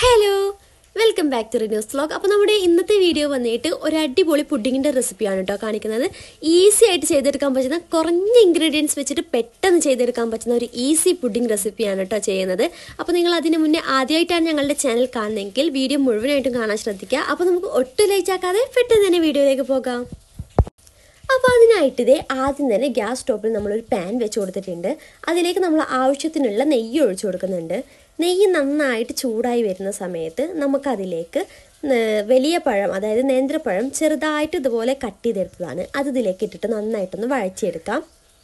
hello welcome back to Rinus vlog അപ്പോൾ നമ്മുടെ ഇന്നത്തെ വീഡിയോ വന്നിട്ട് ഒരു അടിപൊളി പുഡിങ്ങിൻ്റെ റെസിപ്പിയാണ് കേട്ടോ കാണിക്കുന്നത് ഈസി ആയിട്ട് ചെയ്തെടുക്കാൻ പറ്റുന്ന കുറഞ്ഞ ഇൻഗ്രീഡിയൻസ് വെച്ചിട്ട് പെട്ടെന്ന് ചെയ്തെടുക്കാൻ പറ്റുന്ന ഒരു ഈസി പുഡിംഗ് റെസിപ്പിയാണ് കേട്ടോ ചെയ്യുന്നത് അപ്പോൾ നിങ്ങൾ അതിന് മുന്നേ ആദ്യമായിട്ടാണ് ഞങ്ങളുടെ ചാനൽ കാണുന്നതെങ്കിൽ വീഡിയോ മുഴുവനായിട്ടും കാണാൻ ശ്രദ്ധിക്കുക അപ്പോൾ നമുക്ക് ഒട്ടും ലയിച്ചാക്കാതെ പെട്ടെന്ന് തന്നെ വീഡിയോയിലേക്ക് പോകാം അപ്പോൾ അതിനായിട്ട് ഇതേ ആദ്യം തന്നെ ഗ്യാസ് സ്റ്റോപ്പിൽ നമ്മളൊരു പാൻ വെച്ച് കൊടുത്തിട്ടുണ്ട് അതിലേക്ക് നമ്മൾ ആവശ്യത്തിനുള്ള നെയ്യ് ഒഴിച്ചു കൊടുക്കുന്നുണ്ട് നെയ്യ് നന്നായിട്ട് ചൂടായി വരുന്ന സമയത്ത് നമുക്കതിലേക്ക് വലിയ പഴം അതായത് നേന്ത്രപ്പഴം ചെറുതായിട്ട് ഇതുപോലെ കട്ട് ചെയ്തെടുത്തതാണ് അത് ഇതിലേക്ക് ഇട്ടിട്ട് നന്നായിട്ടൊന്ന് വഴച്ചെടുക്കാം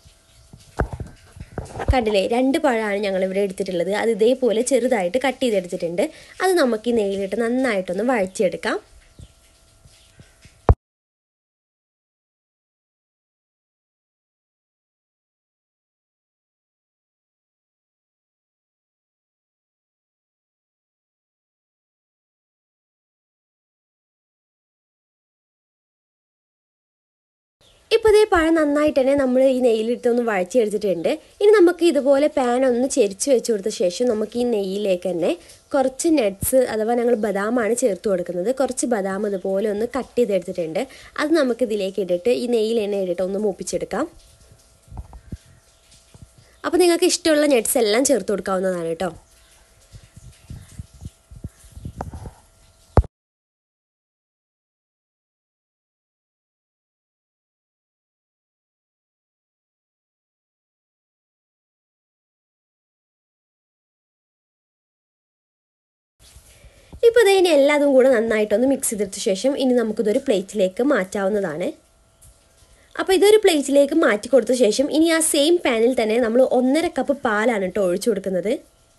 കണ്ടില്ലേ രണ്ട് പഴമാണ് ഞങ്ങൾ ഇവിടെ എടുത്തിട്ടുള്ളത് അത് ഇതേപോലെ ചെറുതായിട്ട് കട്ട് ചെയ്തെടുത്തിട്ടുണ്ട് അത് നമുക്ക് ഈ നെയ്യിലിട്ട് നന്നായിട്ടൊന്ന് വഴച്ചെടുക്കാം ഇപ്പോൾ ഇതേ പഴം നന്നായിട്ട് തന്നെ നമ്മൾ ഈ നെയ്യിലിട്ടൊന്ന് വഴച്ചെടുത്തിട്ടുണ്ട് ഇനി നമുക്ക് ഇതുപോലെ പാൻ ഒന്ന് ചെരിച്ച് വെച്ച് കൊടുത്ത ശേഷം നമുക്ക് ഈ നെയ്യിലേക്ക് തന്നെ കുറച്ച് നട്ട്സ് അഥവാ ഞങ്ങൾ ബദാമാണ് ചേർത്ത് കൊടുക്കുന്നത് കുറച്ച് ബദാം ഇതുപോലെ ഒന്ന് കട്ട് ചെയ്തെടുത്തിട്ടുണ്ട് അത് നമുക്ക് ഇതിലേക്ക് ഇട്ടിട്ട് ഈ നെയ്യിൽ തന്നെ ഇട്ടിട്ട് ഒന്ന് മൂപ്പിച്ചെടുക്കാം അപ്പോൾ നിങ്ങൾക്ക് ഇഷ്ടമുള്ള നട്ട്സ് എല്ലാം ചേർത്ത് കൊടുക്കാവുന്നതാണ് കേട്ടോ ഇപ്പോൾ ഇതിനെ എല്ലാതും കൂടെ നന്നായിട്ടൊന്ന് മിക്സ് ചെയ്തെടുത്ത ശേഷം ഇനി നമുക്കിതൊരു പ്ലേറ്റിലേക്ക് മാറ്റാവുന്നതാണ് അപ്പോൾ ഇതൊരു പ്ലേറ്റിലേക്ക് മാറ്റി കൊടുത്ത ശേഷം ഇനി ആ സെയിം പാനിൽ തന്നെ നമ്മൾ ഒന്നര കപ്പ് പാലാണ് കേട്ടോ ഒഴിച്ചു കൊടുക്കുന്നത്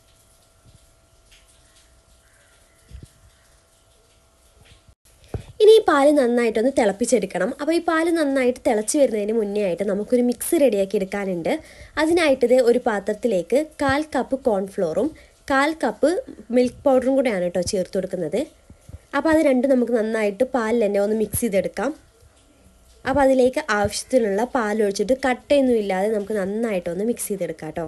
ഇനി ഈ പാല് നന്നായിട്ടൊന്ന് തിളപ്പിച്ചെടുക്കണം അപ്പോൾ ഈ പാല് നന്നായിട്ട് തിളച്ച് വരുന്നതിന് മുന്നേ ആയിട്ട് നമുക്കൊരു മിക്സ് റെഡിയാക്കി എടുക്കാനുണ്ട് അതിനായിട്ട് ഒരു പാത്രത്തിലേക്ക് കാൽ കപ്പ് കോൺഫ്ലോറും കാൽ കപ്പ് മിൽക്ക് പൗഡറും കൂടെയാണ് കേട്ടോ ചേർത്ത് കൊടുക്കുന്നത് അപ്പോൾ അത് രണ്ടും നമുക്ക് നന്നായിട്ട് പാലിൽ തന്നെ ഒന്ന് മിക്സ് ചെയ്തെടുക്കാം അപ്പോൾ അതിലേക്ക് ആവശ്യത്തിനുള്ള പാലൊഴിച്ചിട്ട് കട്ടയൊന്നും ഇല്ലാതെ നമുക്ക് നന്നായിട്ടൊന്ന് മിക്സ് ചെയ്തെടുക്കാം കേട്ടോ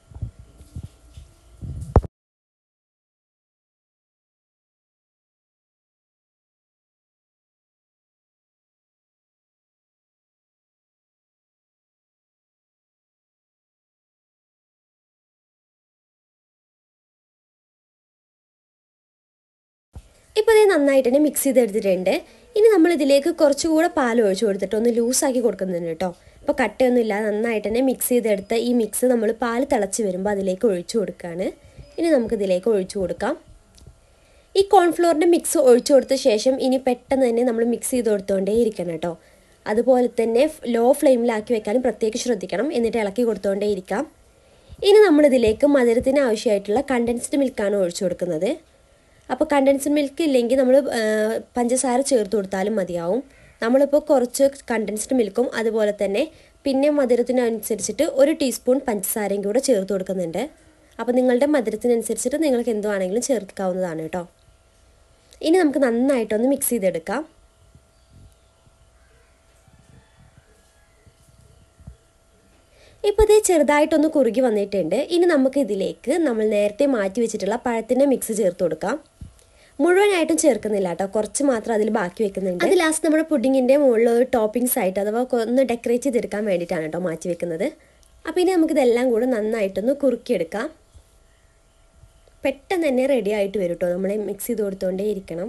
ഇപ്പോൾ ഇത് നന്നായിട്ട് തന്നെ മിക്സ് ചെയ്തെടുത്തിട്ടുണ്ട് ഇനി നമ്മൾ ഇതിലേക്ക് കുറച്ചുകൂടെ പാൽ ഒഴിച്ചു കൊടുത്തിട്ട് ഒന്ന് ലൂസാക്കി കൊടുക്കുന്നുണ്ട് കേട്ടോ അപ്പോൾ കട്ടയൊന്നും ഇല്ലാതെ നന്നായിട്ട് തന്നെ മിക്സ് ചെയ്തെടുത്ത ഈ മിക്സ് നമ്മൾ പാൽ തിളച്ച് വരുമ്പോൾ അതിലേക്ക് ഒഴിച്ചു കൊടുക്കുകയാണ് ഇനി നമുക്കിതിലേക്ക് ഒഴിച്ചു കൊടുക്കാം ഈ കോൺഫ്ലോറിൻ്റെ മിക്സ് ഒഴിച്ചു കൊടുത്ത ശേഷം ഇനി പെട്ടെന്ന് തന്നെ നമ്മൾ മിക്സ് ചെയ്ത് കൊടുത്തുകൊണ്ടേ ഇരിക്കണം കേട്ടോ അതുപോലെ തന്നെ ലോ ഫ്ലെയിമിലാക്കി വെക്കാനും പ്രത്യേകം ശ്രദ്ധിക്കണം എന്നിട്ട് ഇളക്കി കൊടുത്തുകൊണ്ടേ ഇരിക്കാം ഇനി നമ്മളിതിലേക്ക് മധുരത്തിന് ആവശ്യമായിട്ടുള്ള കണ്ടൻസ്ഡ് മിൽക്കാണ് ഒഴിച്ചു കൊടുക്കുന്നത് അപ്പോൾ കണ്ടൻസ്ഡ് മിൽക്ക് ഇല്ലെങ്കിൽ നമ്മൾ പഞ്ചസാര ചേർത്ത് കൊടുത്താലും മതിയാവും നമ്മളിപ്പോൾ കുറച്ച് കണ്ടൻസ്ഡ് മിൽക്കും അതുപോലെ തന്നെ പിന്നെ മധുരത്തിനനുസരിച്ചിട്ട് ഒരു ടീസ്പൂൺ പഞ്ചസാരയും കൂടെ ചേർത്ത് കൊടുക്കുന്നുണ്ട് അപ്പോൾ നിങ്ങളുടെ മധുരത്തിനനുസരിച്ചിട്ട് നിങ്ങൾക്ക് എന്തുവാണെങ്കിലും ചേർക്കാവുന്നതാണ് കേട്ടോ ഇനി നമുക്ക് നന്നായിട്ടൊന്ന് മിക്സ് ചെയ്തെടുക്കാം ഇപ്പോൾ ഇത് ചെറുതായിട്ടൊന്ന് കുറുകി വന്നിട്ടുണ്ട് ഇനി നമുക്ക് ഇതിലേക്ക് നമ്മൾ നേരത്തെ മാറ്റി വെച്ചിട്ടുള്ള പഴത്തിൻ്റെ മിക്സ് ചേർത്ത് കൊടുക്കാം മുഴുവനായിട്ടും ചേർക്കുന്നില്ല കേട്ടോ കുറച്ച് മാത്രം അതിൽ ബാക്കി വെക്കുന്നുണ്ട് അത് ലാസ്റ്റ് നമ്മുടെ പുഡിങ്ങിൻ്റെ മുകളിൽ ഒരു ടോപ്പിംഗ്സ് ആയിട്ട് അഥവാ ഒന്ന് ഡെക്കറേറ്റ് ചെയ്തെടുക്കാൻ വേണ്ടിയിട്ടാണ് കേട്ടോ മാറ്റി വെക്കുന്നത് അപ്പോൾ ഇനി നമുക്കിതെല്ലാം കൂടെ നന്നായിട്ടൊന്ന് കുറുക്കിയെടുക്കാം പെട്ടെന്ന് തന്നെ റെഡി ആയിട്ട് വരും കേട്ടോ നമ്മൾ മിക്സ് ചെയ്ത് കൊടുത്തുകൊണ്ടേ ഇരിക്കണം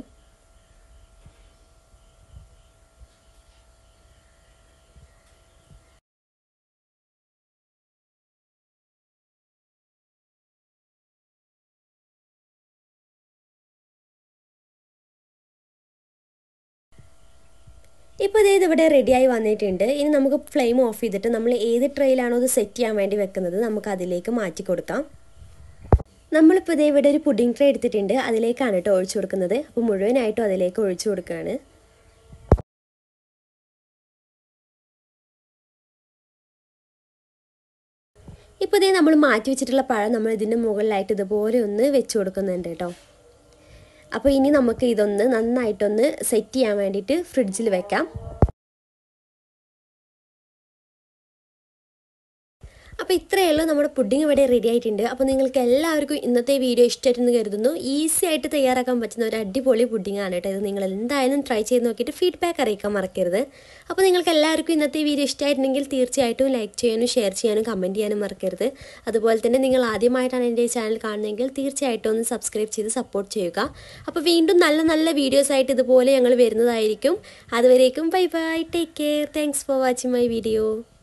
ഇപ്പോൾ ഇതേ ഇവിടെ റെഡിയായി വന്നിട്ടുണ്ട് ഇനി നമുക്ക് ഫ്ലെയിം ഓഫ് ചെയ്തിട്ട് നമ്മൾ ഏത് ട്രെയിലാണോ ഇത് സെറ്റ് ചെയ്യാൻ വേണ്ടി വെക്കുന്നത് നമുക്ക് അതിലേക്ക് മാറ്റി കൊടുക്കാം നമ്മളിപ്പോൾ ഇതേ ഇവിടെ ഒരു പുഡിംഗ് ട്രേ എടുത്തിട്ടുണ്ട് അതിലേക്കാണ് കേട്ടോ ഒഴിച്ചു കൊടുക്കുന്നത് അപ്പോൾ മുഴുവനായിട്ടും അതിലേക്ക് ഒഴിച്ചു കൊടുക്കുകയാണ് ഇപ്പോൾ ഇതേ നമ്മൾ മാറ്റി വെച്ചിട്ടുള്ള പഴം നമ്മൾ ഇതിൻ്റെ മുകളിലായിട്ട് ഇതുപോലെ ഒന്ന് വെച്ച് കൊടുക്കുന്നുണ്ട് കേട്ടോ അപ്പോൾ ഇനി നമുക്ക് ഇതൊന്ന് നന്നായിട്ടൊന്ന് സെറ്റ് ചെയ്യാൻ വേണ്ടിയിട്ട് ഫ്രിഡ്ജിൽ വെക്കാം അപ്പോൾ ഇത്രയേ ഉള്ളൂ നമ്മുടെ പുഡിംഗ് ഇവിടെ റെഡി ആയിട്ടുണ്ട് അപ്പോൾ നിങ്ങൾക്ക് എല്ലാവർക്കും ഇന്നത്തെ വീഡിയോ ഇഷ്ടമായിട്ടെന്ന് കരുതുന്നു ഈസി ആയിട്ട് തയ്യാറാക്കാൻ പറ്റുന്ന ഒരു അടിപൊളി പുഡിംഗ് ആണ് കേട്ടോ ഇത് നിങ്ങൾ എന്തായാലും ട്രൈ ചെയ്ത് നോക്കിയിട്ട് ഫീഡ്ബാക്ക് അറിയിക്കാൻ മറക്കരുത് അപ്പോൾ നിങ്ങൾക്ക് എല്ലാവർക്കും ഇന്നത്തെ വീഡിയോ ഇഷ്ടമായിട്ടുണ്ടെങ്കിൽ തീർച്ചയായിട്ടും ലൈക്ക് ചെയ്യാനും ഷെയർ ചെയ്യാനും കമൻറ്റ് ചെയ്യാനും മറക്കരുത് അതുപോലെ തന്നെ നിങ്ങൾ ആദ്യമായിട്ടാണ് എൻ്റെ ഈ ചാനൽ കാണുന്നതെങ്കിൽ തീർച്ചയായിട്ടും ഒന്ന് സബ്സ്ക്രൈബ് ചെയ്ത് സപ്പോർട്ട് ചെയ്യുക അപ്പോൾ വീണ്ടും നല്ല നല്ല വീഡിയോസ് ആയിട്ട് ഇതുപോലെ ഞങ്ങൾ വരുന്നതായിരിക്കും അതുവരേക്കും bye bye take care thanks for watching my video